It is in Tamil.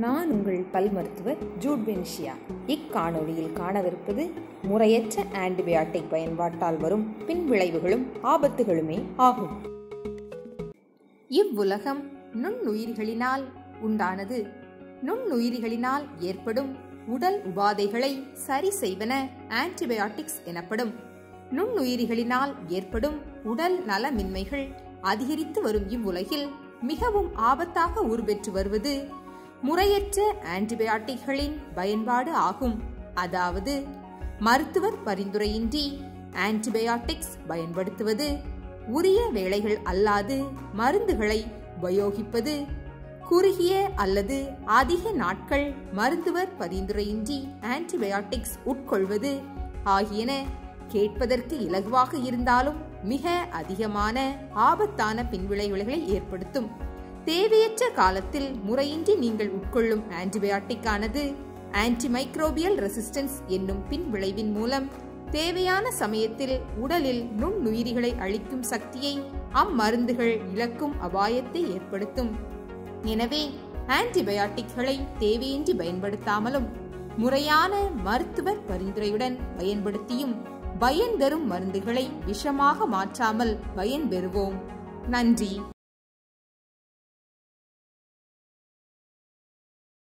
நான் உங்கள் பல் மருத்துவர் ஜூட் பென்ஷியா இக்காணொளியில் காணவிருப்பது முறையற்ற ஆன்டிபயாட்டிக் பயன்பாட்டால் வரும் பின்விளைவுகளும் ஆபத்துகளுமே ஆகும் இவ்வுலகம் நுண்ணுயிரிகளினால் உண்டானது நுண்ணுயிரிகளினால் ஏற்படும் உடல் உபாதைகளை சரி செய்வன ஆன்டிபயாட்டிக்ஸ் எனப்படும் நுண்ணுயிரிகளினால் ஏற்படும் உடல் நலமின்மைகள் அதிகரித்து வரும் இவ்வுலகில் மிகவும் ஆபத்தாக உருபெற்று வருவது முறையற்ற ஆன்டிபயாட்டிக்களின் பயன்பாடு ஆகும் அதாவது மருத்துவர் பரிந்துரையின்றி ஆன்டிபயாட்டிக்ஸ் பயன்படுத்துவது உரிய வேளைகள் அல்லாது மருந்துகளை உபயோகிப்பது குறுகிய அல்லது அதிக நாட்கள் மருத்துவர் பரிந்துரையின்றி ஆன்டிபயாட்டிக்ஸ் உட்கொள்வது ஆகியன கேட்பதற்கு இலகுவாக இருந்தாலும் மிக அதிகமான ஆபத்தான பின்விளைவுகளை ஏற்படுத்தும் தேவையற்ற காலத்தில் முறையின்றி நீங்கள் உட்கொள்ளும் ஆன்டிபயாட்டிக் ஆனது ஆன்டிமைக்ரோபியல் ரெசிஸ்டன்ஸ் என்னும் பின்விளைவின் மூலம் தேவையான சமயத்தில் உடலில் நுண்ணுயிரிகளை அழிக்கும் சக்தியை அம்மருந்துகள் இழக்கும் அபாயத்தை ஏற்படுத்தும் எனவே ஆன்டிபயாட்டிக்களை தேவையின்றி பயன்படுத்தாமலும் முறையான மருத்துவர் பரிந்துரையுடன் பயன்படுத்தியும் பயன் தரும் மருந்துகளை விஷமாக மாற்றாமல் பயன் பெறுவோம் நன்றி